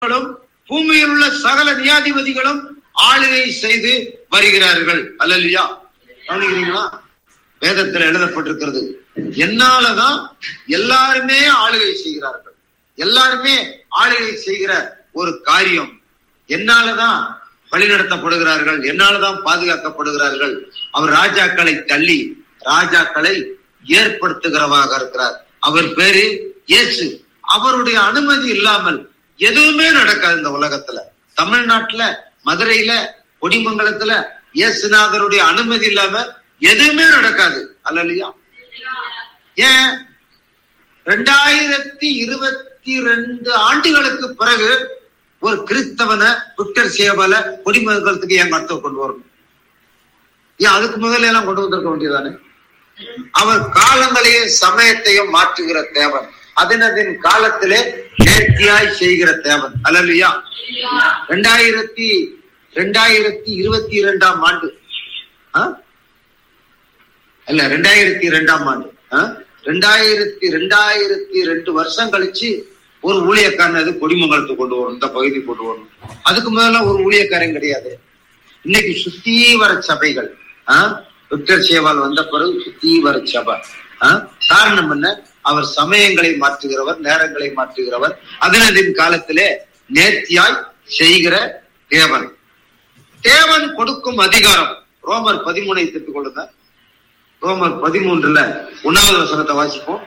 தேவர்களும் பூமியில் உள்ள சகல நியாதிபதிகளும் ஆளுகை செய்து வருகிறார்கள் அல்லையா கவனிக்கிறீங்களா வேதத்தில் எழுதப்பட்டிருக்கிறது என்னாலதான் எல்லாருமே ஆளுகை செய்கிறார்கள் எல்லாருமே ஆளுகை செய்கிற ஒரு காரியம் என்னாலதான் வழிநடத்தப்படுகிறார்கள் என்னாலதான் பாதுகாக்கப்படுகிறார்கள் அவர் ராஜாக்களை தள்ளி ராஜாக்களை ஏற்படுத்துகிறவராக இருக்கிறார் அவர் பேரு இயேசு அவருடைய அனுமதி இல்லாமல் எதுவுமே நடக்காது இந்த உலகத்துல தமிழ்நாட்டுல மதுரையில கொடிமங்கலத்துல இயேசுநாதருடைய அனுமதி இல்லாம எதுவுமே நடக்காது அல்லையா ஏன் ரெண்டாயிரத்தி இருபத்தி ரெண்டு ஆண்டுகளுக்கு பிறகு ஒரு கிறிஸ்தவனை விக்டர் சேவல குடிமகத்துக்கு ஏன் கடத்த கொண்டு வரணும் ஏன் அதுக்கு முதல்ல எல்லாம் கொண்டு வந்திருக்க வேண்டியதானே அவர் காலங்களையும் சமயத்தையும் மாற்றுகிற தேவன் அதனதின் காலத்திலே நேர்த்தியாய் செய்கிற தேவன் அல்லையா ரெண்டாயிரத்தி ரெண்டாயிரத்தி இருபத்தி இரண்டாம் ஆண்டு ஆ? இல்ல ரெண்டாயிரத்தி இரண்டாம் ஆண்டு ஆ? ரெண்டாயிரத்தி ரெண்டாயிரத்தி ரெண்டு வருஷம் கழிச்சு ஒரு ஊழியக்காரன் கொடிமங்கலத்துக்கு கொண்டு வரணும் இந்த பகுதி கொண்டு வரணும் அதுக்கு முதல்ல ஒரு ஊழியக்காரன் கிடையாது இன்னைக்கு சுத்தீவர சபைகள் ஆ? விக்டர் சேவால் வந்த பிறகு சுத்தீவர சபை ஆ? காரணம் என்ன அவர் சமயங்களை மாற்றுகிறவர் நேரங்களை மாற்றுகிறவர் அதனதின் காலத்திலே நேர்த்தியாய் செய்கிற தேவன் தேவன் கொடுக்கும் அதிகாரம் ரோமர் பதிமூனை திருப்பிக் கொள்ளுங்க ரோமர் பதிமூன்றுல ஒன்னாவது வசனத்தை வாசிப்போம்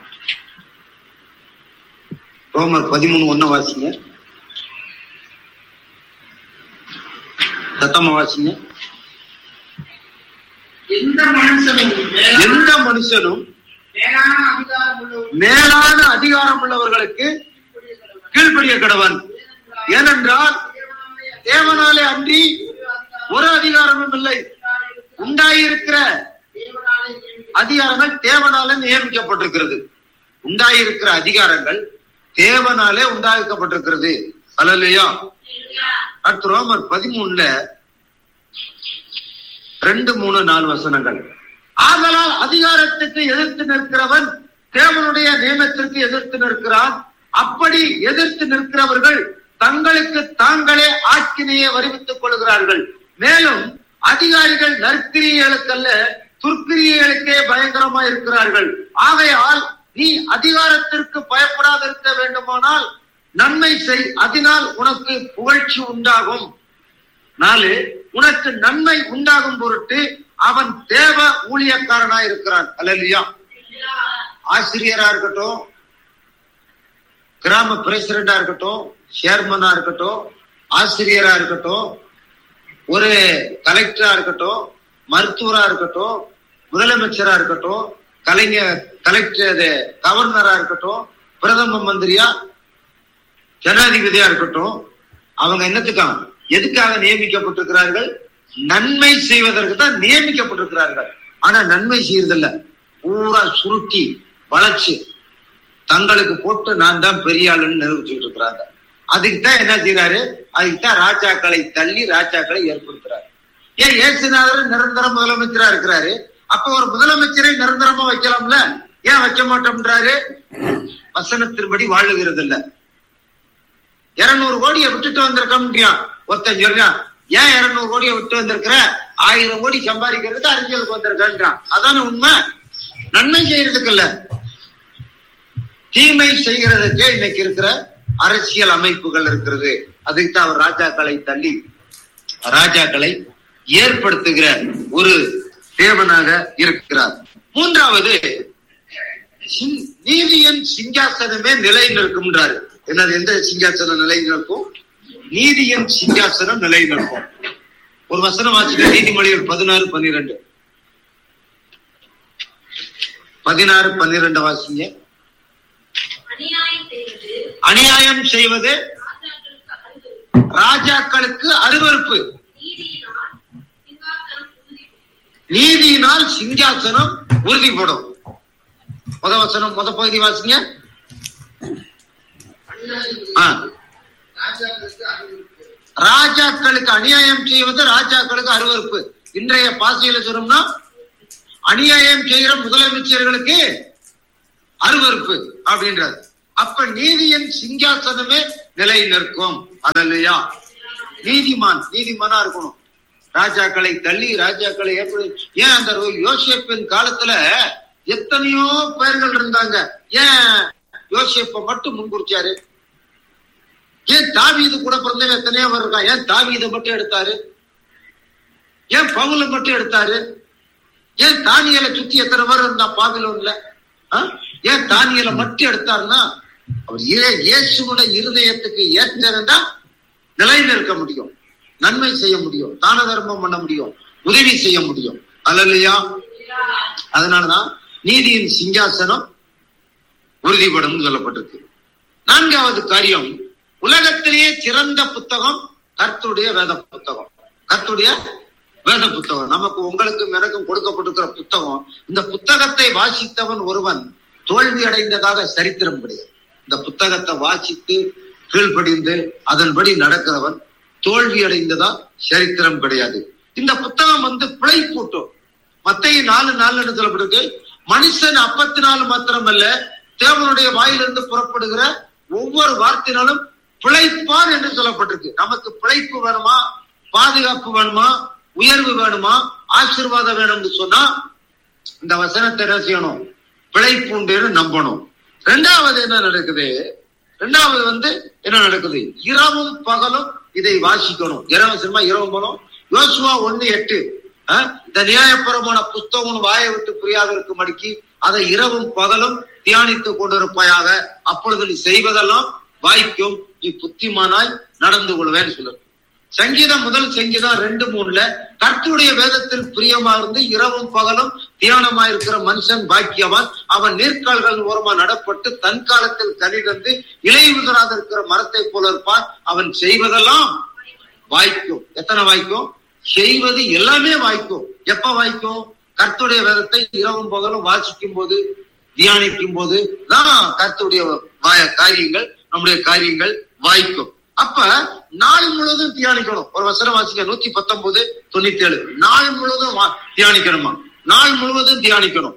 ரோமர் பதிமூணு ஒண்ணு வாசிங்க சத்தமா வாசிங்க எந்த மனுஷனும் எந்த மனுஷனும் மேலான அதிகாரம் உள்ளவன் மேலான அதிகாரம் உள்ளவர்களுக்கு கீழ்ப்படிய கடவன் ஏனென்றால் தேவனாலே அன்றி ஒரு அதிகாரமும் இல்லை உண்டாயிருக்கிற அதிகாரங்கள் தேவனால நியமிக்கப்பட்டிருக்கிறது உண்டாயிருக்கிற அதிகாரங்கள் தேவனாலே உண்டாக்கப்பட்டிருக்கிறது அல்லையா அடுத்து ரோமர் பதிமூணுல ரெண்டு மூணு நாலு வசனங்கள் ஆதலால் அதிகாரத்துக்கு எதிர்த்து நிற்கிறவன் தேவனுடைய நியமத்திற்கு எதிர்த்து நிற்கிறான் அப்படி எதிர்த்து நிற்கிறவர்கள் தங்களுக்கு தாங்களே ஆக்கினையை வருவித்துக் கொள்கிறார்கள் மேலும் அதிகாரிகள் நற்கிரியர்களுக்கல்ல துர்க்கிரியர்களுக்கே பயங்கரமா இருக்கிறார்கள் ஆகையால் நீ அதிகாரத்திற்கு பயப்படாதிருக்க வேண்டுமானால் நன்மை செய் அதனால் உனக்கு புகழ்ச்சி உண்டாகும் நாலு உனக்கு நன்மை உண்டாகும் பொருட்டு அவன் தேவ ஊழியக்காரனா இருக்கிறான் அல்லையா ஆசிரியரா இருக்கட்டும் கிராம பிரசிடண்டா இருக்கட்டும் சேர்மனா இருக்கட்டும் ஆசிரியரா இருக்கட்டும் ஒரு கலெக்டரா இருக்கட்டும் மருத்துவரா இருக்கட்டும் முதலமைச்சரா இருக்கட்டும் கலைஞர் கலெக்டர் கவர்னரா இருக்கட்டும் பிரதம மந்திரியா ஜனாதிபதியா இருக்கட்டும் அவங்க என்னத்துக்காக எதுக்காக நியமிக்கப்பட்டிருக்கிறார்கள் நன்மை செய்வதற்கு தான் நியமிக்கப்பட்டிருக்கிறார்கள் ஆனா நன்மை செய்யறதில்ல பூரா சுருட்டி வளைச்சு தங்களுக்கு போட்டு நான் தான் பெரிய ஆளுன்னு நிரூபிச்சுட்டு இருக்கிறாங்க அதுக்கு தான் என்ன செய்யறாரு அதுக்கு தான் ராஜாக்களை தள்ளி ராஜாக்களை ஏற்படுத்துறாரு ஏன் ஏசுநாதர் நிரந்தர முதலமைச்சரா இருக்கிறாரு அப்ப ஒரு முதலமைச்சரை நிரந்தரமா வைக்கலாம்ல ஏன் வைக்க மாட்டோம்ன்றாரு வசனத்தின்படி வாழுகிறது இல்ல இருநூறு கோடியை விட்டுட்டு வந்திருக்க முடியும் ஒருத்தன் சொல்றான் ஏன் இருநூறு கோடியை விட்டு வந்திருக்கிற ஆயிரம் கோடி சம்பாதிக்கிறதுக்கு அறிஞருக்கு வந்திருக்கான் அதான உண்மை நன்மை செய்யறதுக்கு இல்ல தீமை செய்கிறதுக்கே இன்னைக்கு இருக்கிற அரசியல் அமைப்புகள் இருக்கிறது அதுக்கு தான் அவர் ராஜாக்களை தள்ளி ராஜாக்களை ஏற்படுத்துகிற ஒரு தேவனாக இருக்கிறார் மூன்றாவது சிங்- நீதியின் சிங்காசனமே நிலை நிற்கும்ன்றாரு என்னது எந்த சிங்காசனம் நிலை நிற்கும் நீதியின் சிங்காசனம் நிலை நிற்கும் ஒரு வசனம் வாசிக்க நீதிமொழிகள் பதினாறு பன்னிரெண்டு பதினாறு பன்னிரெண்டு வாசிங்க அநியாயம் செய்வது அநியாயம் செய்வது ராஜாக்களுக்கு அருவருப்பு. ராஜாக்களுக்கு அருவருப்பு நீதியினால் சிங்காசனம் நீதியினால் சிங்காசனம் உறுதிப்படும். உறுதிப்படும் முத வசனம் முத பகுதி வாசிங்க ஆ. ராஜாக்களுக்கு அறிவிப்பு ராஜாக்களுக்கு அநியாயம் செய்வது ராஜாக்களுக்கு அருவருப்பு இன்றைய பாசையில சொன்னோம்னா அநியாயம் செய்கிற முதலமைச்சர்களுக்கு அருவருப்பு அப்படின்றாரு அப்ப நீதியின் சிங்காசனமே நிலை நிற்கும் அல்லையா நீதிமான் நீதிமானா இருக்கணும் ராஜாக்களை தள்ளி ராஜாக்களை எப்படி ஏன் அந்த யோசிப்பின் காலத்துல எத்தனையோ பேர்கள் இருந்தாங்க ஏன் யோசிப்ப மட்டும் முன்குறிச்சாரு ஏன் தாவீது கூட பிறந்தவன் எத்தனையோ பேர் இருக்கான் ஏன் தாவீதை மட்டும் எடுத்தாரு ஏன் பவுல மட்டும் எடுத்தாரு ஏன் தானியலை சுத்தி எத்தனை பேர் இருந்தா பாபிலோன்ல ஆ? ஏன் தானியலை மட்டும் எடுத்தாருன்னா அவர் இயே- இயேசுவோட இருதயத்துக்கு ஏற்றிருந்தா நிலை நிற்க முடியும் நன்மை செய்ய முடியும் தான தர்மம் பண்ண முடியும் உதவி செய்ய முடியும் அல்லையா அதனாலதான் நீதியின் சிங்காசனம் உறுதிப்படும் சொல்லப்பட்டிருக்கு நான்காவது காரியம் உலகத்திலேயே சிறந்த புத்தகம் கர்த்தருடைய வேத புத்தகம் கர்த்தருடைய வேத புத்தகம் நமக்கு உங்களுக்கும் எனக்கும் கொடுக்கப்பட்டிருக்கிற புத்தகம் இந்த புத்தகத்தை வாசித்தவன் ஒருவன் தோல்வி அடைந்ததாக சரித்திரம் கிடையாது இந்த புத்தகத்தை வாசித்து கீழ்ப்படிந்து அதன்படி நடக்கிறவன் தோல்வி அடைந்ததா சரித்திரம் கிடையாது இந்த புத்தகம் வந்து பிழை கூட்டும் மத்திய நாலு நாலு சொல்லப்பட்டிருக்கு மனுஷன் அப்பத்தினால் மாத்திரமல்ல தேவனுடைய வாயிலிருந்து புறப்படுகிற ஒவ்வொரு வார்த்தையினாலும் பிழைப்பான் என்று சொல்லப்பட்டிருக்கு நமக்கு பிழைப்பு வேணுமா பாதுகாப்பு வேணுமா உயர்வு வேணுமா ஆசீர்வாதம் வேணும்னு சொன்னா இந்த வசனத்தை என்ன செய்யணும் பிழைப்புண்டுன்னு நம்பணும் ரெண்டாவது என்ன நடக்குது ரெண்டாவது வந்து என்ன நடக்குது இரவும் பகலும் இதை வாசிக்கணும் இரவு சினிமா இரவும் பகலும் யோசுவா ஒண்ணு எட்டு அஹ், இந்த நியாயபுரமான புஸ்தகம் வாயை விட்டு புரியாத இருக்கும்படிக்கு அதை இரவும் பகலும் தியானித்துக் கொண்டிருப்பாயாக அப்பொழுது நீ செய்வதெல்லாம் வாய்க்கும் நீ புத்திமானாய் நடந்து கொள்வேன்னு சொல்லு சங்கீதம் முதல் சங்கீதம் ரெண்டு மூணுல கர்த்தருடைய வேதத்தில் பிரியமா இருந்து இரவும் பகலும் தியானமா இருக்கிற மனுஷன் பாக்கியவான் அவன் நீர்க்கால்கள் ஓரமா நடப்பட்டு தன் காலத்தில் கனிதந்து இலை உதராத இருக்கிற மரத்தை போல இருப்பான் அவன் செய்வதெல்லாம் வாய்க்கும் எத்தனை வாய்க்கும் செய்வது எல்லாமே வாய்க்கும் எப்ப வாய்க்கும் கர்த்தருடைய வேதத்தை இரவும் பகலும் வாசிக்கும் போது தியானிக்கும் போது தான் கர்த்தருடைய வா- காரியங்கள் நம்முடைய காரியங்கள் வாய்க்கும் அப்ப நாள் முழுவதும் தியானிக்கணும் ஒரு வசனம் வாசிக்க நூத்தி பத்தொன்பது தொண்ணூத்தி ஏழு நாள் முழுவதும் வா- தியானிக்கணுமா நாள் முழுவதும் தியானிக்கணும்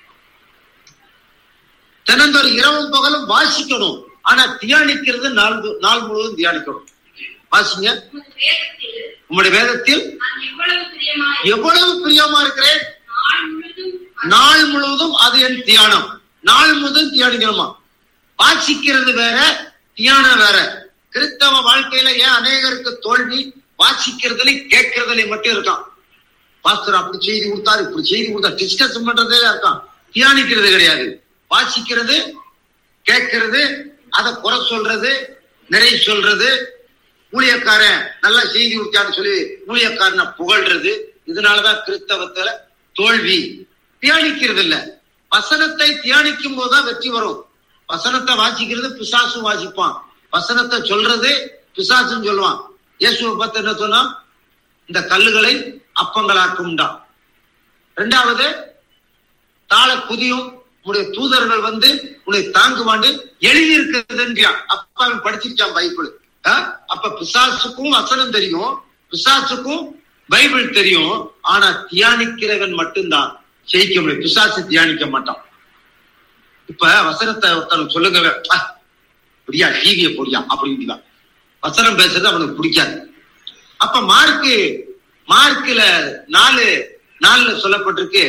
தினந்தோறும் இரவும் பகலும் வாசிக்கணும் ஆனா தியானிக்கிறது நாள் து- நாள் முழுவதும் தியானிக்கணும் வாசிங்க உமது வேதத்தில் உங்களுடைய வேதத்தில் நான் எவ்வளவு பிரியமாய் எவ்வளவு பிரியமா இருக்கிறேன் நாள் முழுதும் நாள் முழுவதும் அது என் தியானம் நாள் முழுவதும் தியானிக்கணுமா வாசிக்கிறது வேற தியானம் வேற கிறிஸ்தவ வாழ்க்கையில ஏன் அநேகருக்கு தோல்வி வாசிக்கிறதுல கேட்கறதுல மட்டும் இருக்கான் பாஸ்டர் அப்படி செய்தி கொடுத்தாரு இப்படி செய்தி கொடுத்தாரு டிஸ்கஸ் பண்றதே இருக்கான் தியானிக்கிறது கிடையாது வாசிக்கிறது கேட்கறது அதை குறை சொல்றது நிறை சொல்றது ஊழியக்காரன் நல்லா செய்தி கொடுத்தான்னு சொல்லி ஊழியக்காரனை புகழ்றது இதனாலதான் கிறிஸ்தவத்துல தோல்வி தியானிக்கிறது இல்ல வசனத்தை தியானிக்கும் போதுதான் வெற்றி வரும் வசனத்தை வாசிக்கிறது பிசாசு வாசிப்பான் வசனத்தை சொல்றது பிசாசுன்னு சொல்லுவான் இயேசுவை பார்த்து என்ன சொன்னா இந்த கல்லுகளை அப்பங்களாக்கும்டா ரெண்டாவது தாள குதியும் உன்னுடைய தூதர்கள் வந்து உன்னை தாங்குவாண்டு எழுதி இருக்கிறதுன்றான் அப்ப அவன் படிச்சிருக்கான் பைபிள் ஆ? அப்ப பிசாசுக்கும் வசனம் தெரியும் பிசாசுக்கும் பைபிள் தெரியும் ஆனா தியானிக்கிறவன் மட்டும்தான் ஜெயிக்க முடியும் பிசாசு தியானிக்க மாட்டான் இப்ப வசனத்தை ஒருத்தனுக்கு சொல்லுங்க "ஆ, இப்படியா டிவியை போடியா அப்படின்றான் வசனம் பேசுறது அவனுக்கு பிடிக்காது அப்ப மார்க்கு மார்க்ல நாலு நாலுல சொல்லப்பட்டிருக்கு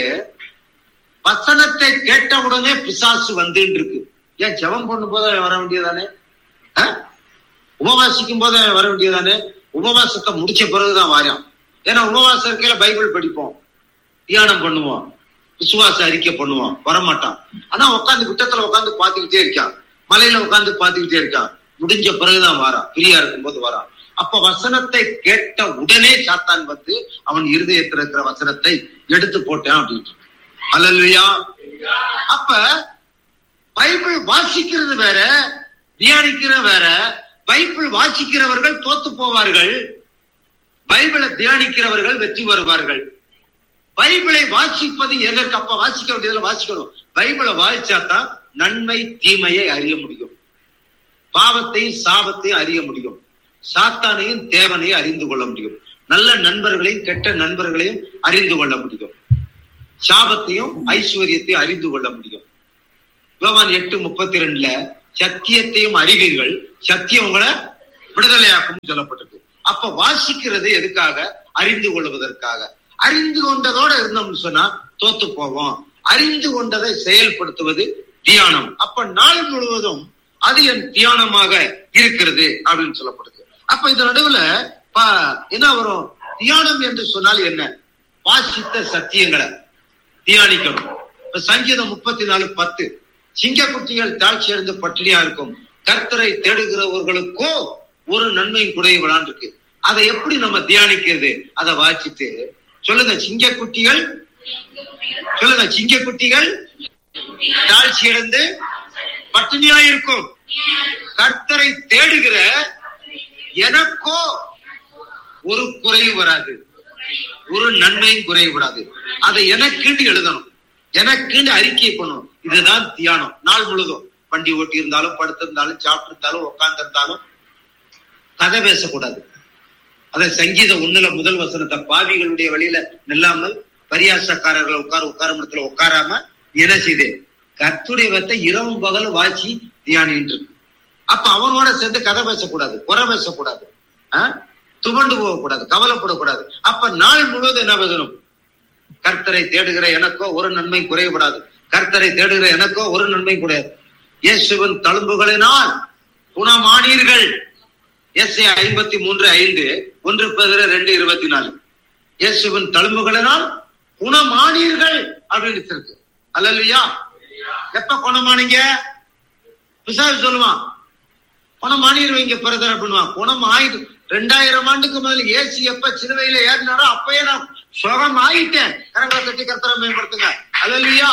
வசனத்தை கேட்ட உடனே பிசாசு வந்துன்னு இருக்கு ஏன் ஜெபம் பண்ணும் போது அவன் வர வேண்டியதானே ஆ? உபவாசிக்கும் போது அவன் வர வேண்டியதானே உபவாசத்தை முடிச்ச பிறகுதான் வரான் ஏன்னா உபவாச இருக்கையில பைபிள் படிப்போம் தியானம் பண்ணுவோம் விசுவாச அறிக்கை பண்ணுவோம் வரமாட்டான் ஆனா உட்காந்து விட்டத்துல உட்காந்து பாத்துக்கிட்டே இருக்கான் மலையில உட்காந்து பாத்துக்கிட்டே இருக்கான் முடிஞ்ச பிறகுதான் வாரான் பிரியா இருக்கும்போது வரான் அப்ப வசனத்தை கேட்ட உடனே சாத்தான் வந்து அவன் இருதயத்தில் இருக்கிற வசனத்தை எடுத்து போட்டான் அப்படின்னு அல்லையா அப்ப பைபிள் வாசிக்கிறது வேற தியானிக்கிறது வேற பைபிள் வாசிக்கிறவர்கள் தோத்து போவார்கள் பைபிளை தியானிக்கிறவர்கள் வெற்றி வருவார்கள் பைபிளை வாசிப்பது எதற்கு அப்ப வாசிக்க வேண்டியதுல வாசிக்கணும் பைபிளை வாசிச்சாதான் நன்மை தீமையை அறிய முடியும் பாவத்தையும் சாபத்தையும் அறிய முடியும் சாத்தானையும் தேவனையும் அறிந்து கொள்ள முடியும் நல்ல நண்பர்களையும் கெட்ட நண்பர்களையும் அறிந்து கொள்ள முடியும் சாபத்தையும் ஐஸ்வர்யத்தையும் அறிந்து கொள்ள முடியும் யோவான் எட்டு முப்பத்தி ரெண்டுல சத்தியத்தையும் அறிவீர்கள் சத்தியம் உங்களை விடுதலையாக்கும் சொல்லப்பட்டிருக்கு அப்ப வாசிக்கிறது எதுக்காக அறிந்து கொள்வதற்காக அறிந்து கொண்டதோட இருந்தோம்னு சொன்னா தோத்து போவோம் அறிந்து கொண்டதை செயல்படுத்துவது தியானம் அப்ப நாள் முழுவதும் அது என் தியானமாக இருக்கிறது அப்படின்னு சொல்லப்படுது அப்ப இந்த நடுவுல ப- என்ன வரும் தியானம் என்று சொன்னால் என்ன வாசித்த சத்தியங்களை தியானிக்கணும் இப்ப சங்கீதம் முப்பத்தி நாலு பத்து சிங்கக்குட்டிகள் தாழ்ச்சி அடைந்து பட்டினியா இருக்கும் கர்த்தரை தேடுகிறவர்களுக்கோ ஒரு நன்மையும் குறைவுடான் இருக்கு அதை எப்படி நம்ம தியானிக்கிறது அதை வாசித்து சொல்லுங்க சிங்கக்குட்டிகள் சொல்லுங்க சிங்கக்குட்டிகள் தாழ்ச்சி அடைந்து பட்டினியா இருக்கும் கர்த்தரை தேடுகிற எனக்கோ ஒரு குறைவு வராது ஒரு நன்மையும் குறைவு விடாது அதை எனக்குன்னு எழுதணும் எனக்குன்னு அறிக்கை பண்ணணும் இதுதான் தியானம் நாள் முழுதும் வண்டி ஓட்டி இருந்தாலும் படுத்திருந்தாலும் சாப்பிட்டு இருந்தாலும் உட்கார்ந்து இருந்தாலும் கதை பேசக்கூடாது அத சங்கீத ஒண்ணுல முதல் வசனத்தை பாவிகளுடைய வழியில நில்லாமல் பரியாசக்காரர்கள் உட்கார உட்கார இடத்துல உட்காராம என்ன செய்து கத்துடைய வத்தை இரவும் பகலும் வாசி தியானின்னு இருக்கு அப்ப அவனோட சேர்ந்து கதை பேசக்கூடாது குறை பேசக்கூடாது ஆ? துவண்டு போகக்கூடாது கவலைப்படக்கூடாது அப்ப நாள் முழுவதும் என்ன பேசணும் கர்த்தரை தேடுகிற எனக்கோ ஒரு நன்மை குறைபடாது கர்த்தரை தேடுகிற எனக்கோ ஒரு நன்மை குறையாது இயேசுவின் தழும்புகளினால் குணமானீர்கள் எஸ்ஏ ஐம்பத்தி மூன்று ஐந்து ஒன்று பதிர ரெண்டு இருபத்தி நாலு இயேசுவின் தழும்புகளினால் குணமானீர்கள் அப்படின்னு இருக்கு அல்லையா எப்ப குணமானீங்க பிசாசு சொல்லுவான் குணம் ஆணிடுவீங்க பிரதர் அப்படின்வான் குணம் ஆயிடு ரெண்டாயிரம் ஆண்டுக்கு முதல்ல ஏசு எப்ப சிலுவையில ஏறினாரோ அப்பயே நான் சுகம் ஆயிட்டேன் கரங்களை கட்டி கர்த்தரை மேம்படுத்துங்க அல்லையா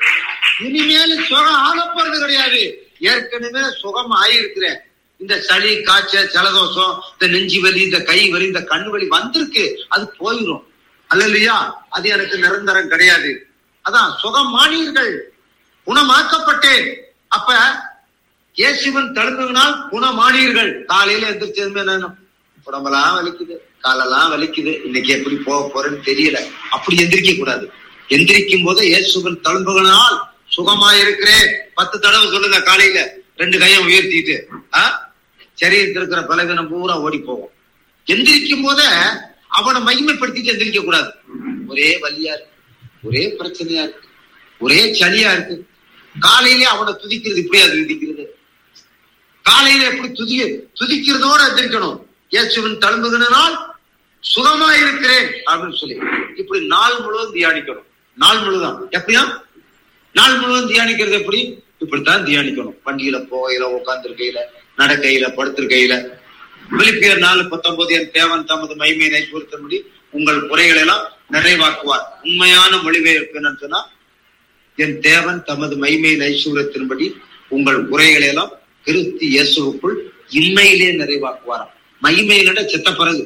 இனிமேல் சுகம் ஆக போறது கிடையாது ஏற்கனவே சுகம் ஆயிருக்கிறேன் இந்த சளி காய்ச்சல் ஜலதோஷம் இந்த நெஞ்சு வலி இந்த கை வலி இந்த கண் வலி வந்திருக்கு அது போயிடும் அல்லையா அது எனக்கு நிரந்தரம் கிடையாது அதான் சுகமானீர்கள் குணமாக்கப்பட்டேன் அப்ப இயேசுவின் தழும்புனால் குணமானீர்கள் காலையில எந்திரிச்சதுமே என்ன உடம்பெல்லாம் வலிக்குது காலெல்லாம் வலிக்குது இன்னைக்கு எப்படி போக போறேன்னு தெரியல அப்படி எந்திரிக்க கூடாது எந்திரிக்கும் போது இயேசுவின் தழும்புகளால் சுகமாயிருக்கிறேன் பத்து தடவை சொல்லுங்க காலையில ரெண்டு கையும் உயர்த்திட்டு ஆ சரீரத்தில் இருக்கிற பலவீனம் பூரா ஓடி போகும் எந்திரிக்கும் போதே அவனை மகிமைப்படுத்திட்டு எந்திரிக்க கூடாது ஒரே வலியா இருக்கு ஒரே பிரச்சனையா இருக்கு ஒரே சளியா இருக்கு காலையிலே அவனை துதிக்கிறது இப்படியா துதிக்கிறது காலையில எப்படி துதி துதிக்கிறதோட எந்திரிக்கணும் இயேசுவின் தழும்புகளினால் சுகமா இருக்கிறேன் அப்படின்னு சொல்லி இப்படி நாள் முழுவதும் தியானிக்கணும் நாள் முழுதும் எப்படியா நாள் முழுவதும் தியானிக்கிறது எப்படி இப்படித்தான் தியானிக்கணும் வண்டியில போகையில உட்கார்ந்துருக்கையில நடக்கையில படுத்திருக்கையில பிலிப்பியர் நாலு பத்தொன்பது என் தேவன் தமது மைமையினை பொறுத்தபடி உங்கள் குறைகளை எல்லாம் நிறைவாக்குவார் உண்மையான மொழிபெயர்ப்பு என்னன்னு சொன்னா என் தேவன் தமது மைமையின் ஐஸ்வர்யத்தின்படி உங்கள் குறைகளை எல்லாம் கிறிஸ்து இயேசுவுக்குள் இன்மையிலே நிறைவாக்குவாராம் மகிமையில செத்த பிறகு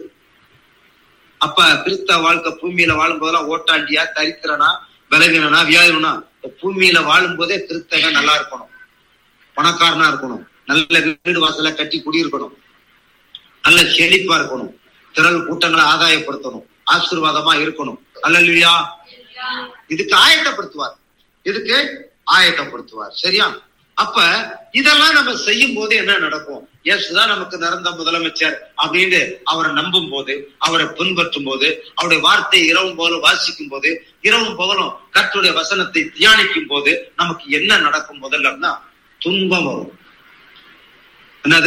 அப்ப கிறிஸ்தவ வாழ்க்கை பூமியில வாழும் போதெல்லாம் ஓட்டாண்டியா தரித்திரனா பலவீனனா வியாதினா பூமியில வாழும் போதே கிறிஸ்தவன் நல்லா இருக்கணும் பணக்காரனா இருக்கணும் நல்ல வீடு வாசல கட்டி குடியிருக்கணும் நல்ல செழிப்பா இருக்கணும் திரள் கூட்டங்களை ஆதாயப்படுத்தணும் ஆசீர்வாதமா இருக்கணும் அல்லா இதுக்கு ஆயத்தப்படுத்துவார் இதுக்கு ஆயத்தப்படுத்துவார் சரியா அப்ப இதெல்லாம் நம்ம செய்யும் போது என்ன நடக்கும் இயேசுதான் நமக்கு நிறந்த முதலமைச்சர் அப்படின்னு அவரை நம்பும் போது அவரை பின்பற்றும் போது அவருடைய வார்த்தையை இரவும் போல வாசிக்கும் போது இரவும் பகலும் கர்த்தருடைய வசனத்தை தியானிக்கும் போது நமக்கு என்ன நடக்கும் முதல்லன்னா துன்பம் வரும் என்னது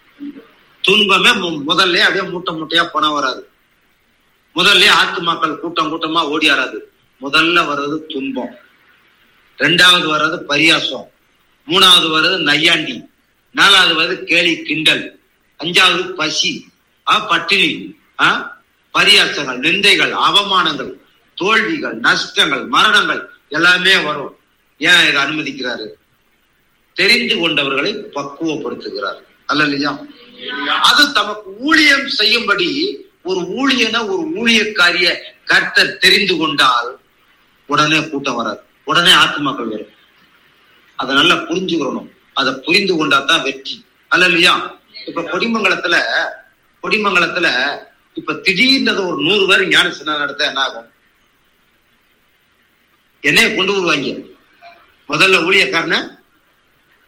துன்பமே மு- முதல்ல அப்படியே மூட்டை மூட்டையா பணம் வராது முதல்ல ஆத்துமாக்கள் கூட்டம் கூட்டமா ஓடியாராது முதல்ல வர்றது துன்பம் ரெண்டாவது வர்றது பரியாசம் மூணாவது வர்றது நையாண்டி நாலாவது வர்றது கேலி கிண்டல் அஞ்சாவது பசி ஆ பட்டினி ஆ பரியாசங்கள் நிந்தைகள் அவமானங்கள் தோல்விகள் நஷ்டங்கள் மரணங்கள் எல்லாமே வரும் ஏன் இதை அனுமதிக்கிறாரு தெரிந்து கொண்டவர்களை பக்குவப்படுத்துகிறார் அல்ல இல்லையா அது தமக்கு ஊழியம் செய்யும்படி ஒரு ஊழியனை ஒரு ஊழியக்காரிய கர்த்தர் தெரிந்து கொண்டால் உடனே கூட்டம் வராது உடனே ஆத்துமாக்கள் வரும் அதை நல்லா புரிஞ்சுக்கிறணும் அதை புரிந்து கொண்டா தான் வெற்றி அல்ல இல்லையா இப்ப கொடிமங்கலத்துல கொடிமங்கலத்துல இப்ப திடீர்னு ஒரு நூறு பேர் ஞான சின்ன நடத்த என்ன ஆகும் என்னைய கொண்டு வருவாங்க முதல்ல ஊழியக்காரனை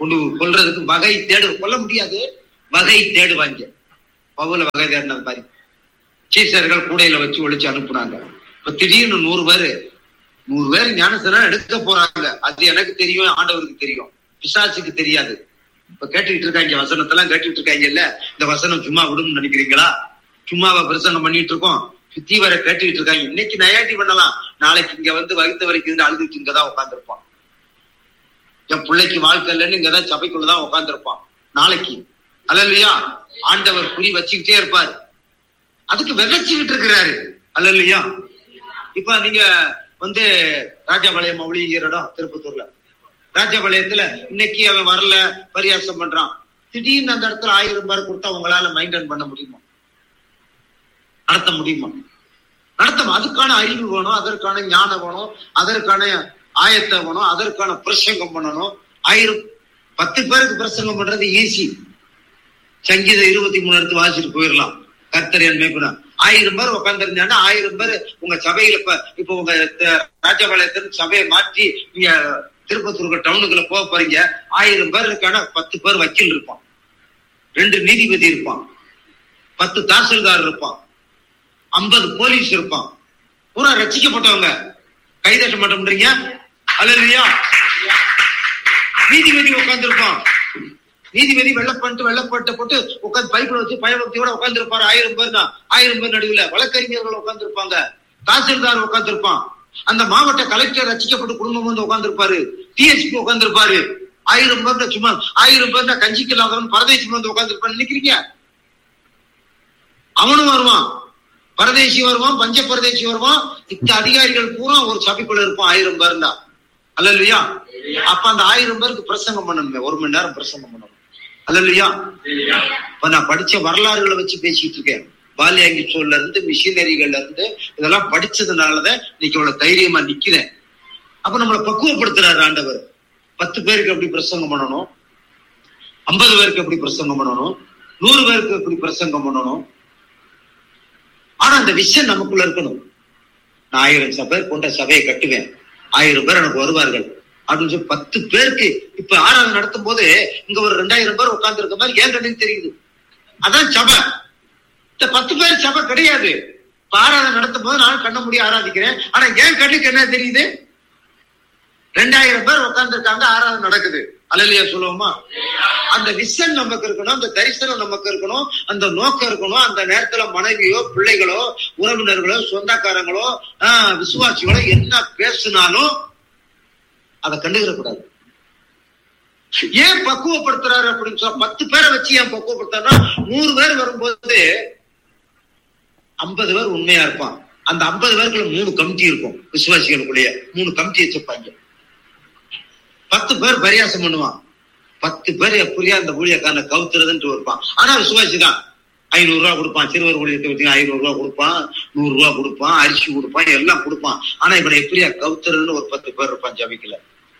கொண்டு கொல்றதுக்கு வகை தேடு கொல்ல முடியாது வகை தேடுவாங்க பவுல வகை தேடினது மாதிரி சீசர்கள் கூடையில வச்சு ஒழிச்சு அனுப்புனாங்க இப்ப திடீர்னு நூறு பேரு நூறு பேர் ஞானசனம் எடுக்க போறாங்க அது எனக்கு தெரியும் ஆண்டவருக்கு தெரியும் பிசாசுக்கு தெரியாது இப்ப கேட்டுக்கிட்டு இருக்காங்க வசனத்தெல்லாம் கேட்டுட்டு இருக்காங்க இல்ல இந்த வசனம் சும்மா விடும்னு நினைக்கிறீங்களா சும்மாவா பிரசங்கம் பண்ணிட்டு இருக்கோம் சுத்தி வர கேட்டுக்கிட்டு இருக்காங்க இன்னைக்கு நயாட்டி பண்ணலாம் நாளைக்கு இங்க வந்து வகுத்த வரைக்கும் இருந்து அழுதுட்டு இங்கதான் உட்காந்துருப்பான் என் பிள்ளைக்கு வாழ்க்கை இல்லைன்னு இங்கதான் சபைக்குள்ளதான் உட்காந்துருப்பான் நாளைக்கு அல்லையா ஆண்டவர் குறி வச்சுக்கிட்டே இருப்பாரு அதுக்கு விதைச்சுக்கிட்டு இருக்கிறாரு அல்லையா இப்ப நீங்க வந்து ராஜபாளையம் மௌலிங்கிற இடம் திருப்பத்தூர்ல ராஜபாளையத்துல இன்னைக்கு அவன் வரல பரியாசம் பண்றான் திடீர்னு அந்த இடத்துல ஆயிரம் ரூபாய் கொடுத்தா உங்களால மெயின்டைன் பண்ண முடியுமா நடத்த முடியுமா நடத்த அதுக்கான அறிவு வேணும் அதற்கான ஞானம் வேணும் அதற்கான ஆயத்தை வேணும் அதற்கான பிரசங்கம் பண்ணணும் ஆயிரம் பத்து பேருக்கு பிரசங்கம் பண்றது ஈஸி சங்கீதம் இருபத்தி மூணு எடுத்து வாசிட்டு போயிடலாம் கர்த்தர் என் மேய்ப்பனா ஆயிரம் பேர் உட்காந்துருந்தாங்கன்னா ஆயிரம் பேர் உங்க சபையில இப்ப இப்ப உங்க த- ராஜபாளையத்தின் சபையை மாற்றி நீங்க திருப்பத்தூர் டவுனுக்குள்ள போக போறீங்க ஆயிரம் பேர் இருக்கான பத்து பேர் வக்கீல் இருப்பான் ரெண்டு நீதிபதி இருப்பான் பத்து தாசில்தார் இருப்பான் ஐம்பது போலீஸ் இருப்பான் பூரா ரசிக்கப்பட்டவங்க கைதட்ட மாட்டோம்ன்றீங்க அல்லையா நீதிபதி உட்கார்ந்திருப்பான் நீதிபதி வெள்ளப்பட்டு வெள்ளப்பட்ட போட்டு உட்காந்து பைப்பில் வச்சு பயபக்தியோட உட்கார்ந்திருப்பாரு ஆயிரம் பேர் தான் ஆயிரம் பேர் நடுவில் வழக்கறிஞர்கள் உட்கார்ந்திருப்பாங்க தாசில்தார் உட்கார்ந்திருப்பான் அந்த மாவட்ட கலெக்டர் ரசிக்கப்பட்டு குடும்பம் வந்து உட்கார்ந்திருப்பாரு டிஎஸ்பி உட்கார்ந்திருப்பாரு ஆயிரம் பேர்ல சும்மா ஆயிரம் பேர்ல கஞ்சிக்கு இல்லாதவன் பரதேசி வந்து உட்கார்ந்திருப்பான்னு நினைக்கிறீங்க அவனும் வருவான் பரதேசி வருவான் பஞ்ச பரதேசி வருவான் இத்த அதிகாரிகள் பூரா ஒரு சபைக்குள்ள இருப்பான் ஆயிரம் பேர் தான் அல்ல இல்லையா அப்ப அந்த ஆயிரம் பேருக்கு பிரசங்கம் பண்ணணுமே ஒரு மணி நேரம் பிரசங்கம் பண்ணணும் அல்ல இல்லையா இப்ப நான் படிச்ச வரலாறுகளை வச்சு பேசிட்டு இருக்கேன் பாலியாங்கி சோல்ல இருந்து மிஷினரிகள்ல இருந்து இதெல்லாம் படிச்சதுனாலதான் இன்னைக்கு இவ்வளவு தைரியமா நிக்கிறேன் அப்ப நம்மளை பக்குவப்படுத்துறாரு ஆண்டவர் பத்து பேருக்கு எப்படி பிரசங்கம் பண்ணணும் ஐம்பது பேருக்கு எப்படி பிரசங்கம் பண்ணணும் நூறு பேருக்கு எப்படி பிரசங்கம் பண்ணணும் ஆனா அந்த விஷயம் நமக்குள்ள இருக்கணும் நான் ஆயிரம் சபை கொண்ட சபையை கட்டுவேன் ஆயிரம் பேர் எனக்கு வருவார்கள் அப்படின்னு சொல்லி பத்து பேருக்கு இப்ப ஆராதனை நடத்தும் போது இங்க ஒரு ரெண்டாயிரம் பேர் உட்கார்ந்து இருக்க மாதிரி ஏன் கண்ணுக்கு தெரியுது அதான் சபை இந்த பத்து பேர் சபை கிடையாது இப்ப ஆராதனை நடத்தும் போது நான் கண்ண முடிய ஆராதிக்கிறேன் ஆனா என் கண்ணுக்கு என்ன தெரியுது ரெண்டாயிரம் பேர் உட்கார்ந்து இருக்காங்க ஆராதனை நடக்குது அலலியா சொல்லுவோமா அந்த விஷன் நமக்கு இருக்கணும் அந்த தரிசனம் நமக்கு இருக்கணும் அந்த நோக்கம் இருக்கணும் அந்த நேரத்துல மனைவியோ பிள்ளைகளோ உறவினர்களோ சொந்தக்காரங்களோ ஆஹ், விசுவாசிகளோ என்ன பேசினாலும் அதை கண்டுக்கிற கூடாது ஏன் பக்குவப்படுத்துறாரு அப்படின்னு சொல்ல பத்து பேரை வச்சு ஏன் பக்குவப்படுத்துறாருன்னா நூறு பேர் வரும்போது ஐம்பது பேர் உண்மையா இருப்பான் அந்த ஐம்பது பேருக்குள்ள மூணு கமிட்டி இருக்கும் விசுவாசிகளுக்குள்ளேயே மூணு கமிட்டி வச்சிருப்பாங்க பத்து பேர் பரியாசம் பண்ணுவான் பத்து பேர் எப்படியா அந்த ஊழியக்காரனை கவுத்துறதுன்ட்டு இருப்பான் ஆனா விசுவாசி தான் ஐநூறு ரூபா கொடுப்பான் சிறுவர் ஊழியத்தை பத்தி ஐநூறு ரூபா கொடுப்பான் நூறு ரூபா கொடுப்பான் அரிசி கொடுப்பான் எல்லாம் கொடுப்பான் ஆனா இவனை எப்படியா கவுத்துறதுன்னு ஒரு பத்து பேர் இருப்பான் ஜபிக்கல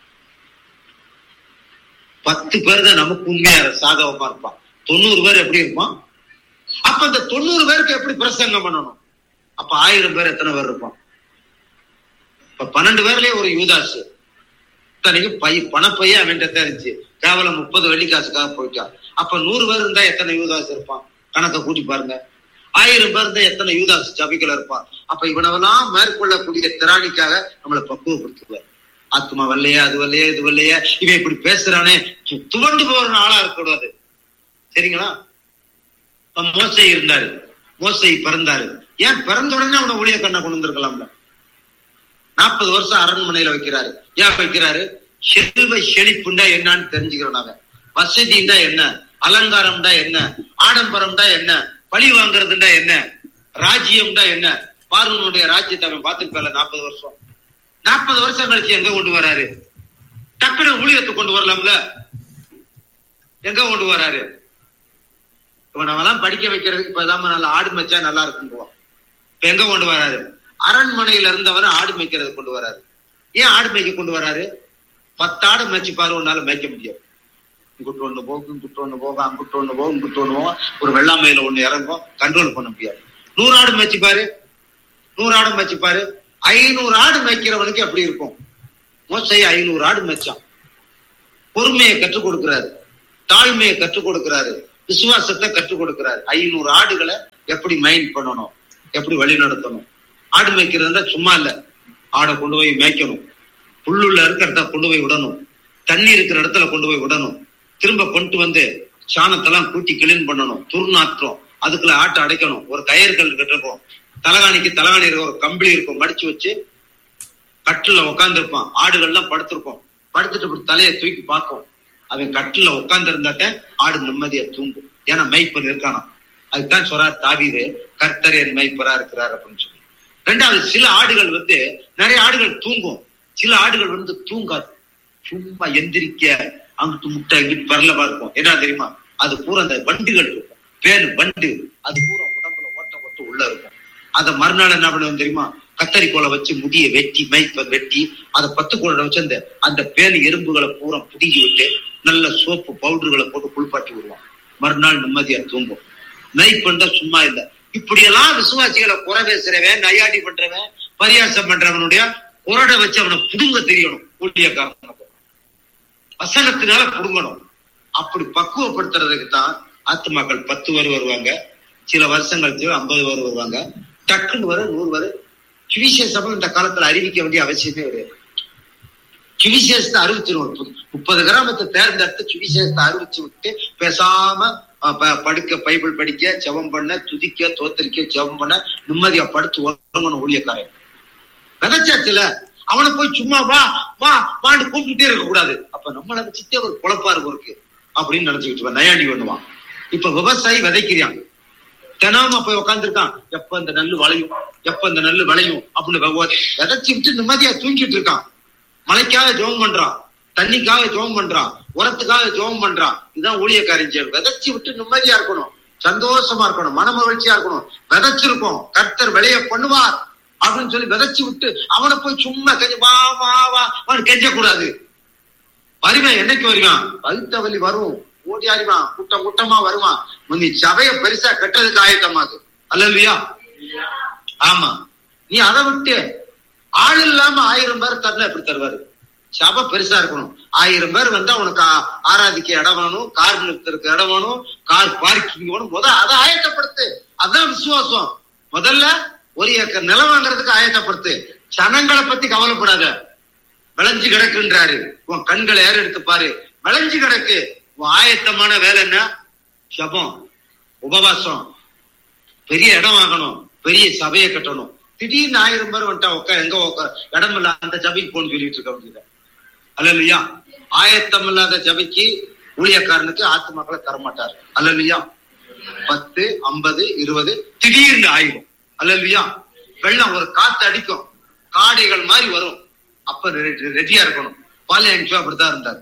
பத்து பேர் தான் நமக்கு உண்மையா சாதகமா இருப்பான் தொண்ணூறு பேர் எப்படி இருப்பான் அப்ப இந்த தொண்ணூறு பேருக்கு எப்படி பிரசங்கம் பண்ணணும் அப்ப ஆயிரம் பேர் எத்தனை பேர் இருப்பான் இப்ப பன்னெண்டு பேர்லயே ஒரு யூதாசு இத்தனைக்கு பை பணப்பையே அவன்கிட்ட இருந்துச்சு கேவலம் முப்பது வெள்ளிக்காசுக்காக போயிட்டான் அப்ப நூறு பேர் இருந்தா எத்தனை யூதாசு இருப்பான் கணக்கை கூட்டி பாருங்க ஆயிரம் பேர் இருந்தா எத்தனை யூதாசு சபைக்குள்ள இருப்பான் அப்ப இவனவெல்லாம் மேற்கொள்ளக்கூடிய திராணிக்காக நம்மளை பக்குவப்படுத்துவார் ஆத்மா வரலையா அது வரலையா இது வரலையா இவன் இப்படி பேசுறானே து- துவண்டு போற ஆளா இருக்கக்கூடாது சரிங்களா இப்ப மோசை இருந்தாரு மோசை பிறந்தாரு ஏன் பிறந்த உடனே அவனை ஊழிய கண்ணை கொண்டு வந்திருக்கலாம்ல நாற்பது வருஷம் அரண்மனையில வைக்கிறாரு ஏன் வைக்கிறாரு செல்வ செழிப்புண்டா என்னன்னு தெரிஞ்சுக்கிறோம் நாங்க வசதிண்டா என்ன அலங்காரம்டா என்ன ஆடம்பரம்டா என்ன பழி வாங்குறதுண்டா என்ன ராஜ்யம்டா என்ன பார்வனுடைய ராஜ்யத்தை அவன் பார்த்திருப்பால நாற்பது வருஷம் நாற்பது வருஷம் கழிச்சு எங்க கொண்டு வராரு டக்குனு ஊழியத்தை கொண்டு வரலாம்ல எங்க கொண்டு வராரு இவனவெல்லாம் படிக்க வைக்கிறதுக்கு இப்பதாம நல்லா ஆடு மேய்ச்சா நல்லா இருக்குங்குவான் இப்ப எங்க கொண்டு வராரு அரண்மனையில இருந்தவரை ஆடு மேய்க்கிறது கொண்டு வராரு ஏன் ஆடு மேய்க்க கொண்டு வராரு பத்து ஆடு மேய்ச்சி பாரு உன்னால மேய்க்க முடியாது இங்குட்டு ஒண்ணு போகும் இங்குட்டு ஒண்ணு போகும் அங்குட்டு ஒண்ணு போகும் இங்குட்டு ஒண்ணு போகும் ஒரு வெள்ளாமையில ஒண்ணு இறங்கும் கண்ட்ரோல் பண்ண முடியாது நூறு ஆடு மேய்ச்சி பாரு நூறு ஆடு மேய்ச்சி பாரு ஐநூறு ஆடு மேய்க்கிறவனுக்கு எப்படி இருக்கும் மோசை ஐநூறு ஆடு மேய்ச்சான் பொறுமையை கற்றுக் கொடுக்கிறாரு தாழ்மையை கற்றுக் கொடுக்கிறாரு விசுவாசத்தை கற்றுக் கொடுக்கிறாரு ஐநூறு ஆடுகளை எப்படி மைண்ட் பண்ணணும் எப்படி வழி நடத்தணும் ஆடு மேய்க்கிறதுல சும்மா இல்ல ஆடை கொண்டு போய் மேய்க்கணும் புல்லுள்ள இருக்கிறத கொண்டு போய் விடணும் தண்ணி இருக்கிற இடத்துல கொண்டு போய் விடணும் திரும்ப கொண்டு வந்து சாணத்தெல்லாம் கூட்டி கிளீன் பண்ணணும் துர்நாற்றம் அதுக்குள்ள ஆட்டை அடைக்கணும் ஒரு கயிறுகள் கட்டிருக்கோம் தலகாணிக்கு தலகாணி இருக்க ஒரு கம்பளி இருக்கும் மடிச்சு வச்சு கட்டில உட்காந்துருப்பான் ஆடுகள்லாம் படுத்திருக்கும் படுத்துட்டு இப்படி தலையை தூக்கி பார்க்கும் அவன் கட்டில உட்கார்ந்து இருந்தாக்க ஆடு நிம்மதியா தூங்கும் ஏன்னா மெய்ப்பன் இருக்கானா அதுதான் சொல்றார் தாவீது கர்த்தர் என் மெய்ப்பரா இருக்கிறார் அப்படின்னு சொல்லி ரெண்டாவது சில ஆடுகள் வந்து நிறைய ஆடுகள் தூங்கும் சில ஆடுகள் வந்து தூங்காது சும்மா எந்திரிக்க அங்கிட்டு முட்டை இங்கிட்டு பரலவா இருக்கும் என்ன தெரியுமா அது பூரா அந்த வண்டுகள் இருக்கும் பேனு வண்டு அது பூரா உடம்புல ஓட்ட ஓட்ட உள்ள இருக்கும் அத மறுநாள் என்ன பண்ணுவோம் தெரியுமா கத்தரிக்கோலை வச்சு முடியை வெட்டி மைப்ப வெட்டி அதை பத்து கூட வச்சு அந்த அந்த பேனு எறும்புகளை பூரா புடுங்கி விட்டு நல்ல சோப்பு பவுடர்களை போட்டு குளிப்பாட்டி விடுவான் மறுநாள் நிம்மதியா தூங்கும் மெய்ப்பண்டா சும்மா இல்ல இப்படியெல்லாம் விசுவாசிகளை குறை பேசுறவன் நையாடி பண்றவன் பரியாசம் பண்றவனுடைய குரடை வச்சு அவனை புடுங்க தெரியணும் ஊழியக்காரனுக்கு வசனத்தினால புடுங்கணும் அப்படி பக்குவப்படுத்துறதுக்கு தான் ஆத்துமாக்கள் பத்து பேர் வருவாங்க சில வருஷம் கழிச்சு ஐம்பது பேர் வருவாங்க டக்குன்னு வர நூறு வரை சுவிசேஷம் இந்த காலத்துல அறிவிக்க வேண்டிய அவசியமே கிடையாது சுவிசேஷத்தை அறிவிச்சிருவோம் முப்பது கிராமத்தை தேர்ந்தெடுத்து சுவிசேஷத்தை அறிவிச்சு விட்டு பேசாம அஹ், ப- படுக்க பைபிள் படிக்க ஜெபம் பண்ண துதிக்க தோத்தரிக்க ஜெபம் பண்ண நிம்மதியா படுத்து உறங்கணும் ஊழியக்காரன் விதைச்சாச்சுல அவனை போய் சும்மா வா வா வான்னு கூப்பிட்டுட்டே இருக்க கூடாது அப்ப நம்மளை வச்சுட்டே ஒரு குழப்பா இருக்கும் இருக்கு அப்படின்னு நினைச்சுக்கிட்டு நயாண்டி பண்ணுவான் இப்ப விவசாயி விதைக்கிறான் தினமும் போய் உட்காந்துருக்கான் எப்ப இந்த நெல்லு வளையும் எப்ப இந்த நெல்லு விளையும் அப்படின்னு வெவ்வாறு விதைச்சு விட்டு நிம்மதியா தூங்கிட்டு இருக்கான் மழைக்காக ஜெபம் பண்றான் தண்ணிக்காக ஜெபம் பண்றான் உரத்துக்காக ஜெபம் பண்றான் இதுதான் ஊழியக்காரன் செயல் விதைச்சு விட்டு நிம்மதியா இருக்கணும் சந்தோஷமா இருக்கணும் மன மகிழ்ச்சியா இருக்கணும் விதைச்சிருக்கோம் கர்த்தர் விளைய பண்ணுவார் அப்படின்னு சொல்லி விதைச்சு விட்டு அவனை போய் சும்மா கெஞ்ச வா வா வா அவன் கெஞ்ச கூடாது வருவேன் என்னைக்கு வருவான் வகுத்த வலி வரும் ஓடி ஆடிவான் கூட்டம் கூட்டமா வருவான் நீ சபைய பெருசா கட்டுறதுக்கு ஆயத்தமாது அல்லல்லையா ஆமா நீ அதை விட்டு ஆள் இல்லாம ஆயிரம் பேர் தரல எப்படி தருவாரு சபை பெருசா இருக்கணும் ஆயிரம் பேர் வந்தா உனக்கு ஆ- ஆராதிக்க இடம் வேணும் கார் நிறுத்தறதுக்கு இடம் வேணும் கார் பார்க்கிங் வேணும் முத அதை ஆயத்தப்படுத்து அதான் விசுவாசம் முதல்ல ஒரு ஏக்கர் நிலம் வாங்குறதுக்கு ஆயத்தப்படுத்து சனங்களை பத்தி கவலைப்படாத விளைஞ்சு கிடக்குன்றாரு உன் கண்களை ஏற எடுத்து பாரு விளைஞ்சு கிடக்கு உன் ஆயத்தமான வேலை என்ன ஜபம் உபவாசம் பெரிய இடம் வாங்கணும் பெரிய சபையை கட்டணும் திடீர்னு ஆயிரம் பேர் வந்துட்டா உட்கா எங்க உட்கா இடம் இல்ல அந்த சபைக்கு போன்னு சொல்லிட்டு இருக்க வேண்டியது அல்லையா ஆயத்தம் இல்லாத சபைக்கு ஊழியக்காரனுக்கு ஆத்துமாக்களை தரமாட்டார் அல்லையா பத்து ஐம்பது இருபது திடீர்னு ஆயிரும் அல்லையா வெள்ளம் ஒரு காத்து அடிக்கும் காடைகள் மாதிரி வரும் அப்ப ரெ- ரெடியா இருக்கணும் பாலியன் அப்படித்தான் இருந்தார்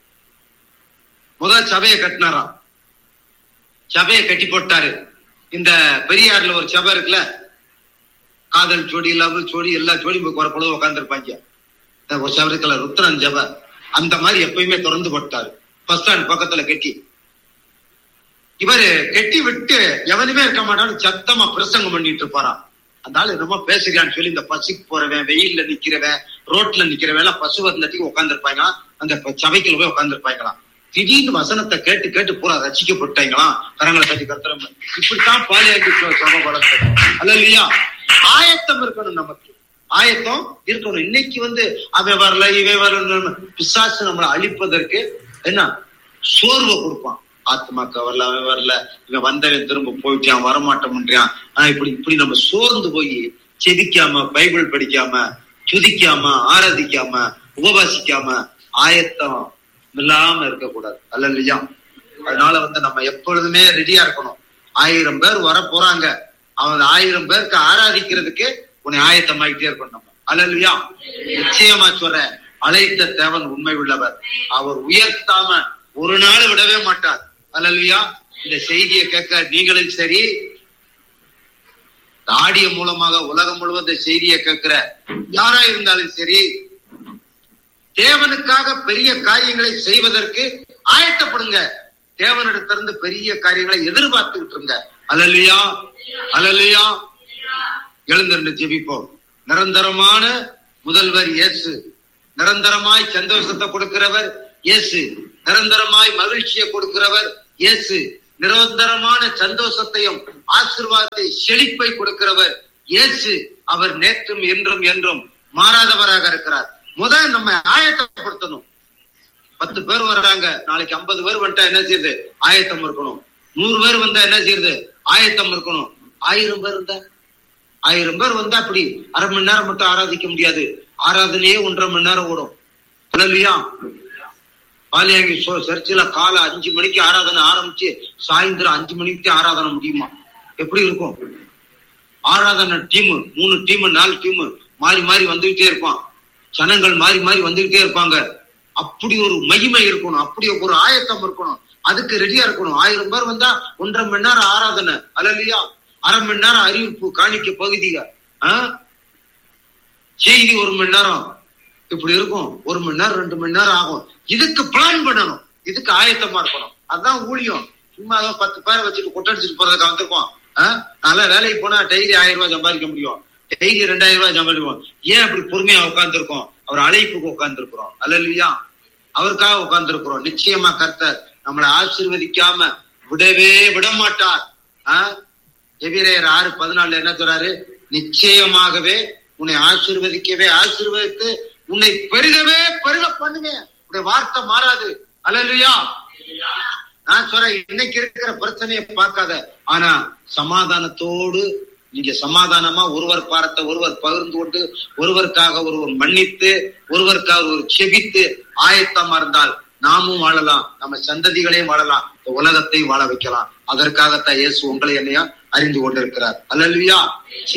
முதல் சபையை கட்டினாராம் சபையை கட்டி போட்டாரு இந்த பெரியார்ல ஒரு சபை இருக்குல்ல காதல் ஜோடி லவ் ஜோடி எல்லா ஜோடி போய் குறை பொழுது உட்காந்துருப்பாங்க ஒரு சபை இருக்குல்ல ருத்ரன் சபை அந்த மாதிரி எப்பயுமே திறந்து போட்டாரு பஸ் ஸ்டாண்ட் பக்கத்துல கட்டி இவரு கெட்டி விட்டு எவனுமே இருக்க மாட்டான்னு சத்தமா பிரசங்கம் பண்ணிட்டு இருப்பாராம் அந்த ஆளு என்னமோ பேசுகிறான்னு சொல்லி இந்த பசிக்கு போறவன் வெயில்ல நிக்கிறவன் ரோட்ல நிக்கிறவன் எல்லாம் பசு வந்ததுக்கு உட்காந்துருப்பாங்க அந்த ப- சபைக்குள்ள போய் உட்காந்துருப்பாங்களாம் திடீர்னு வசனத்தை கேட்டு கேட்டு பூரா ரசிக்கப்பட்டாங்களாம் கரங்களை தட்டி கருத்துறோம் இப்படித்தான் பாலியாக்கி சபை வளர்த்தது அல்ல இல்லையா ஆயத்தம் இருக்கணும் நமக்கு ஆயத்தம் இருக்கணும் இன்னைக்கு வந்து அவன் வரல இவன் வரல பிசாசு நம்மளை அழிப்பதற்கு என்ன சோர்வை கொடுப்பான் ஆத்மாக்க வரல அவன் வரல இவன் வந்தவன் திரும்ப போயிட்டான் வரமாட்டோம்ன்றான் ஆஹ் இப்படி இப்படி நம்ம சோர்ந்து போய் செதிக்காம பைபிள் படிக்காம துதிக்காம ஆராதிக்காம உபவாசிக்காம ஆயத்தம் இல்லாம இருக்கக்கூடாது அல்ல இல்லையா அதனால வந்து நம்ம எப்பொழுதுமே ரெடியா இருக்கணும் ஆயிரம் பேர் வர போறாங்க அவன் ஆயிரம் பேருக்கு ஆராதிக்கிறதுக்கு உன்னை ஆயத்தமாயிட்டே இருக்கணும் நம்ம அல்ல இல்லையா நிச்சயமா சொல்றேன் அழைத்த தேவன் உண்மை உள்ளவர் அவர் உயர்த்தாம ஒரு நாள் விடவே மாட்டார் அல்லல்வியா இந்த செய்தியை கேட்க நீங்களும் சரி ஆடிய மூலமாக உலகம் முழுவதும் இந்த செய்தியை கேட்கிற யாரா இருந்தாலும் சரி தேவனுக்காக பெரிய காரியங்களை செய்வதற்கு ஆயத்தப்படுங்க தேவனிடத்திலிருந்து பெரிய காரியங்களை எதிர்பார்த்துக்கிட்டு இருங்க அல்லல்லையா அல்லல்லையா எழுந்திருந்து ஜெபிப்போம் நிரந்தரமான முதல்வர் இயேசு நிரந்தரமாய் சந்தோஷத்தை கொடுக்கிறவர் இயேசு நிரந்தரமாய் மகிழ்ச்சியை கொடுக்கிறவர் இயேசு நிரந்தரமான சந்தோஷத்தையும் ஆசீர்வாதத்தை செழிப்பை கொடுக்கிறவர் இயேசு அவர் நேற்றும் என்றும் என்றும் மாறாதவராக இருக்கிறார் முதல் நம்ம ஆயத்தப்படுத்தணும் பத்து பேர் வர்றாங்க நாளைக்கு ஐம்பது பேர் வந்துட்டா என்ன செய்யுது ஆயத்தம் இருக்கணும் நூறு பேர் வந்தா என்ன செய்யுது ஆயத்தம் இருக்கணும் ஆயிரம் பேர் இருந்தா ஆயிரம் பேர் வந்தா அப்படி அரை மணி நேரம் மட்டும் ஆராதிக்க முடியாது ஆராதனையே ஒன்றரை மணி நேரம் ஓடும் இல்லையா பாலியாங்கி சர்ச்சில் காலை அஞ்சு மணிக்கு ஆராதனை ஆரம்பிச்சு சாயந்தரம் அஞ்சு மணிக்கு ஆராதனை முடியுமா எப்படி இருக்கும் ஆராதனை டீம் மூணு டீம் நாலு டீம் மாறி மாறி வந்துகிட்டே இருப்பான் ஜனங்கள் மாறி மாறி வந்துகிட்டே இருப்பாங்க அப்படி ஒரு மகிமை இருக்கணும் அப்படி ஒரு ஆயத்தம் இருக்கணும் அதுக்கு ரெடியா இருக்கணும் ஆயிரம் பேர் வந்தா ஒன்றரை மணி நேரம் ஆராதனை அல்லையா அரை மணி நேரம் அறிவிப்பு காணிக்க பகுதிக செய்தி ஒரு மணி நேரம் இப்படி இருக்கும் ஒரு மணி நேரம் ரெண்டு மணி நேரம் ஆகும் இதுக்கு பிளான் பண்ணணும் இதுக்கு ஆயத்தமா இருக்கணும் அதுதான் ஊழியம் சும்மா ஏதோ பத்து பேரை வச்சுட்டு கொட்டடிச்சுட்டு போறதுக்கு வந்திருக்கோம் நல்லா வேலைக்கு போனா டெய்லி ஆயிரம் ரூபாய் சம்பாதிக்க முடியும் டெய்லி ரெண்டாயிரம் ரூபாய் சம்பாதிப்போம் ஏன் அப்படி பொறுமையா உட்கார்ந்துருக்கோம் அவர் அழைப்புக்கு உட்கார்ந்துருக்கிறோம் அல்ல இல்லையா அவருக்காக உட்கார்ந்துருக்கிறோம் நிச்சயமா கர்த்தர் நம்மளை ஆசீர்வதிக்காம விடவே விட மாட்டார் ஆஹ் எபிரேயர் ஆறு பதினாலுல என்ன சொல்றாரு நிச்சயமாகவே உன்னை ஆசீர்வதிக்கவே ஆசீர்வதித்து உன்னை பெருகவே பெருக பண்ணுவேன் உடைய வார்த்தை மாறாது அல்லையா நான் சொல்றேன் இன்னைக்கு இருக்கிற பிரச்சனையை பார்க்காத ஆனா சமாதானத்தோடு நீங்க சமாதானமா ஒருவர் பாரத்தை ஒருவர் பகிர்ந்து கொண்டு ஒருவருக்காக ஒருவர் மன்னித்து ஒருவருக்காக ஒரு செபித்து ஆயத்தமா இருந்தால் நாமும் வாழலாம் நம்ம சந்ததிகளையும் வாழலாம் இந்த உலகத்தையும் வாழ வைக்கலாம் அதற்காகத்தான் இயேசு உங்களை என்னையா அறிந்து கொண்டிருக்கிறார் அல்லல்வியா